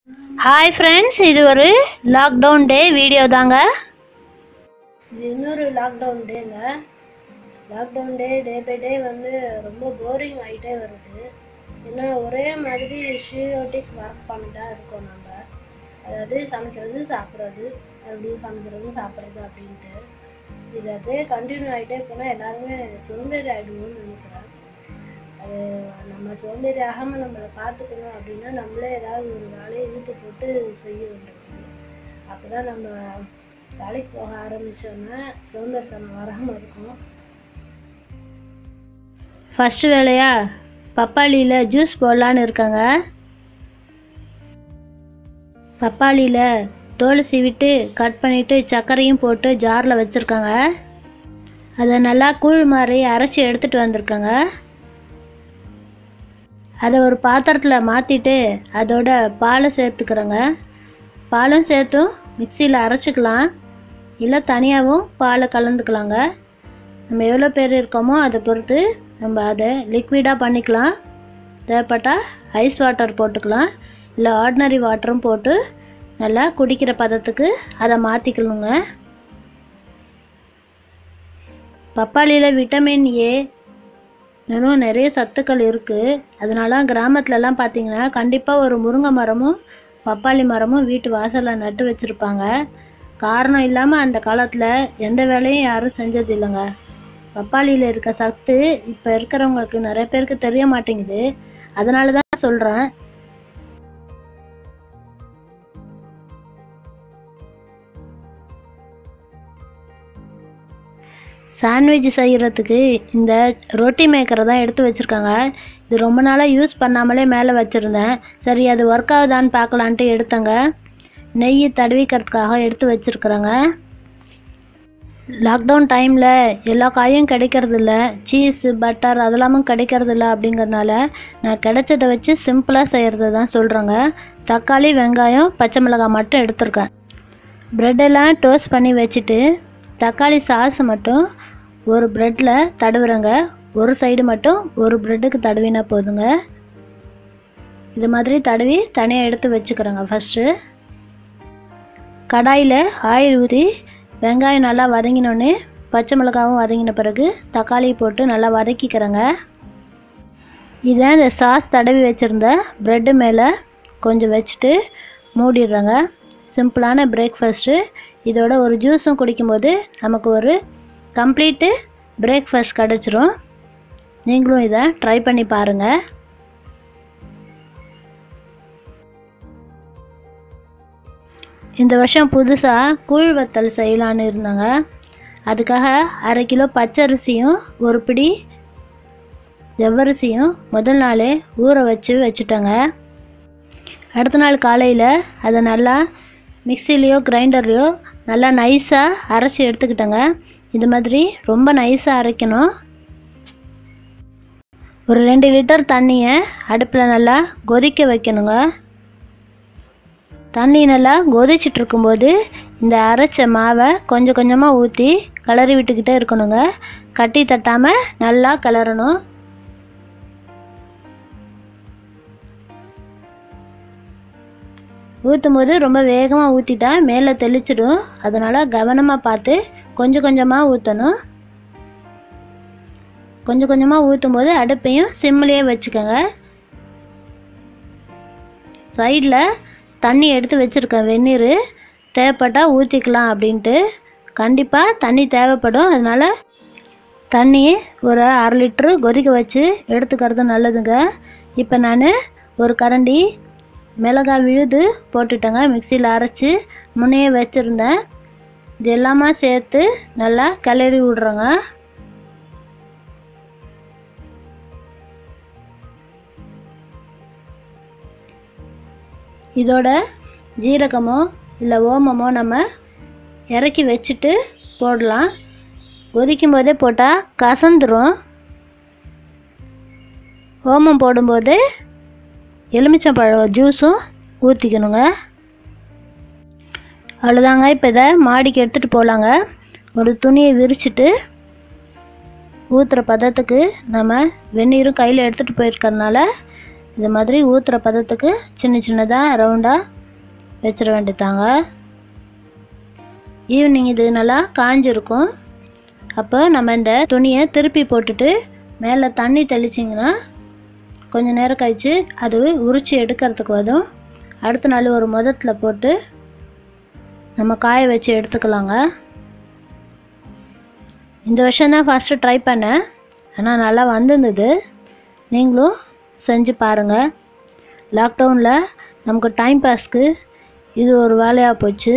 Hi friends இது ஒரு lockdown day video தாங்க இது இன்னொரு லாக்டவுன் டேங்க lockdown day day by day வந்து ரொம்ப போரிங் ஆகிட்டே வருது ஏன்னா ஒரே மாதிரி ஷியோட்டிக் ஒர்க் பண்ணிட்டா இருக்கோம் நம்ம அதாவது சமைக்கிறது சாப்பிட்றது மறுபடியும் சமைக்கிறது சாப்பிட்றது அப்படின்ட்டு இது அப்படியே கண்டினியூ ஆகிட்டே போனால் எல்லாருமே சோம்பேறி ஆகிடுவோம்னு நினைக்கிறேன் அது நம்ம சோம்பேறி ஆகாமல் நம்மளை பார்த்துக்கணும் அப்படின்னா நம்மளே ஏதாவது ஒரு வேலையை இழுத்து போட்டு செய்ய வேண்டியது அப்போ தான் நம்ம வேலைக்கு போக ஆரம்பிச்சோன்னா சோம்பேறித்தனம் வராமல் இருக்கும் ஃபஸ்ட்டு வேலையா பப்பாளியில் ஜூஸ் போடலான்னு இருக்காங்க பப்பாளியில் தோல் சீவிட்டு கட் பண்ணிவிட்டு சர்க்கரையும் போட்டு ஜாரில் வச்சுருக்காங்க அதை நல்லா கூழ் மாதிரி அரைச்சி எடுத்துகிட்டு வந்திருக்காங்க அதை ஒரு பாத்திரத்தில் மாற்றிட்டு அதோட பாலை சேர்த்துக்கிறோங்க பாலும் சேர்த்தும் மிக்சியில் அரைச்சிக்கலாம் இல்லை தனியாகவும் பாலை கலந்துக்கலாங்க நம்ம எவ்வளோ பேர் இருக்கோமோ அதை பொறுத்து நம்ம அதை லிக்விடாக பண்ணிக்கலாம் தேவைப்பட்டால் ஐஸ் வாட்டர் போட்டுக்கலாம் இல்லை ஆர்டினரி வாட்டரும் போட்டு நல்லா குடிக்கிற பதத்துக்கு அதை மாற்றிக்கணுங்க பப்பாளியில் விட்டமின் ஏ இன்னும் நிறைய சத்துக்கள் இருக்குது அதனால கிராமத்துலலாம் பார்த்தீங்கன்னா கண்டிப்பாக ஒரு முருங்கை மரமும் பப்பாளி மரமும் வீட்டு வாசலில் நட்டு வச்சுருப்பாங்க காரணம் இல்லாமல் அந்த காலத்தில் எந்த வேலையும் யாரும் செஞ்சது இல்லைங்க பப்பாளியில் இருக்க சத்து இப்போ இருக்கிறவங்களுக்கு நிறைய பேருக்கு தெரிய மாட்டேங்குது அதனால தான் சொல்கிறேன் சாண்ட்விச் செய்கிறதுக்கு இந்த ரொட்டி மேக்கரை தான் எடுத்து வச்சுருக்காங்க இது ரொம்ப நாளாக யூஸ் பண்ணாமலே மேலே வச்சுருந்தேன் சரி அது ஒர்க் ஆகுதான்னு பார்க்கலான்ட்டு எடுத்தேங்க நெய் தடவிக்கிறதுக்காக எடுத்து வச்சுருக்குறேங்க லாக்டவுன் டைமில் எல்லா காயும் கிடைக்கிறதில்ல சீஸ் பட்டர் அதெல்லாமும் கிடைக்கிறதில்ல அப்படிங்கிறதுனால நான் கிடைச்சதை வச்சு சிம்பிளாக செய்கிறது தான் சொல்கிறேங்க தக்காளி வெங்காயம் பச்சை மிளகாய் மட்டும் எடுத்திருக்கேன் ப்ரெட்டெல்லாம் டோஸ்ட் பண்ணி வச்சுட்டு தக்காளி சாஸ் மட்டும் ஒரு ப்ரெட்டில் தடவுறேங்க ஒரு சைடு மட்டும் ஒரு ப்ரெட்டுக்கு தடவினா போதுங்க இது மாதிரி தடவி தனியாக எடுத்து வச்சுக்கிறேங்க ஃபஸ்ட்டு கடாயில் ஆயில் ஊற்றி வெங்காயம் நல்லா வதங்கினோடனே பச்சை மிளகாவும் வதங்கின பிறகு தக்காளி போட்டு நல்லா வதக்கிக்கிறேங்க இதை இந்த சாஸ் தடவி வச்சுருந்த ப்ரெட்டு மேலே கொஞ்சம் வச்சுட்டு மூடிடுறேங்க சிம்பிளான பிரேக்ஃபாஸ்ட்டு இதோட ஒரு ஜூஸும் குடிக்கும்போது நமக்கு ஒரு கம்ப்ளீட்டு பிரேக்ஃபாஸ்ட் கிடச்சிரும் நீங்களும் இதை ட்ரை பண்ணி பாருங்கள் இந்த வருஷம் புதுசாக கூழ் வத்தல் செய்யலான்னு இருந்தாங்க அதுக்காக அரை கிலோ பச்சரிசியும் ஒரு பிடி ஜவ்வரிசியும் முதல் நாளே ஊற வச்சு வச்சுட்டேங்க அடுத்த நாள் காலையில் அதை நல்லா மிக்சிலேயோ கிரைண்டர்லேயோ நல்லா நைஸாக அரைச்சி எடுத்துக்கிட்டேங்க இது மாதிரி ரொம்ப நைஸாக அரைக்கணும் ஒரு ரெண்டு லிட்டர் தண்ணியை அடுப்பில் நல்லா கொதிக்க வைக்கணுங்க தண்ணி நல்லா கொதிச்சிட்டு இருக்கும்போது இந்த அரைச்ச மாவை கொஞ்சம் கொஞ்சமாக ஊற்றி கிளறி விட்டுக்கிட்டே இருக்கணுங்க கட்டி தட்டாமல் நல்லா கிளறணும் ஊற்றும் போது ரொம்ப வேகமாக ஊற்றிட்டா மேலே தெளிச்சிடும் அதனால் கவனமாக பார்த்து கொஞ்சம் கொஞ்சமாக ஊற்றணும் கொஞ்சம் கொஞ்சமாக ஊற்றும் போது அடுப்பையும் சிம்லேயே வச்சுக்கோங்க சைடில் தண்ணி எடுத்து வச்சுருக்கேன் வெந்நீர் தேவைப்பட்டால் ஊற்றிக்கலாம் அப்படின்ட்டு கண்டிப்பாக தண்ணி தேவைப்படும் அதனால் தண்ணி ஒரு அரை லிட்ரு கொதிக்க வச்சு எடுத்துக்கிறது நல்லதுங்க இப்போ நான் ஒரு கரண்டி மிளகாய் விழுது போட்டுட்டேங்க மிக்சியில் அரைச்சி முன்னையே வச்சுருந்தேன் இது எல்லாமே சேர்த்து நல்லா கிளறி விட்றேங்க இதோட ஜீரகமோ இல்லை ஓமமோ நம்ம இறக்கி வச்சுட்டு போடலாம் கொதிக்கும் போதே போட்டால் கசந்துரும் ஓமம் போடும்போது எலுமிச்சம்பழம் ஜூஸும் ஊற்றிக்கணுங்க அவ்வளோதாங்க இப்போ இதை மாடிக்கு எடுத்துகிட்டு போகலாங்க ஒரு துணியை விரிச்சிட்டு ஊற்றுற பதத்துக்கு நம்ம வெந்நீரும் கையில் எடுத்துகிட்டு போயிருக்கறனால இது மாதிரி ஊற்றுற பதத்துக்கு சின்ன சின்னதாக ரவுண்டாக வச்சிட வேண்டியதாங்க ஈவினிங் இது நல்லா காஞ்சிருக்கும் அப்போ நம்ம இந்த துணியை திருப்பி போட்டுட்டு மேலே தண்ணி தெளிச்சிங்கன்னா கொஞ்ச நேரம் கழித்து அது உரித்து எடுக்கிறதுக்கு வரும் அடுத்த நாள் ஒரு முதத்தில் போட்டு நம்ம காய வச்சு எடுத்துக்கலாங்க இந்த வருஷம் தான் ஃபஸ்ட்டு ட்ரை பண்ணேன் ஆனால் நல்லா வந்திருந்தது நீங்களும் செஞ்சு பாருங்கள் லாக்டவுனில் நமக்கு டைம் பாஸ்க்கு இது ஒரு வேலையாக போச்சு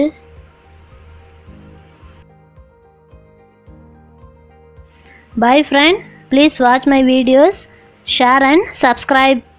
Bye friend, please watch my videos, share and subscribe.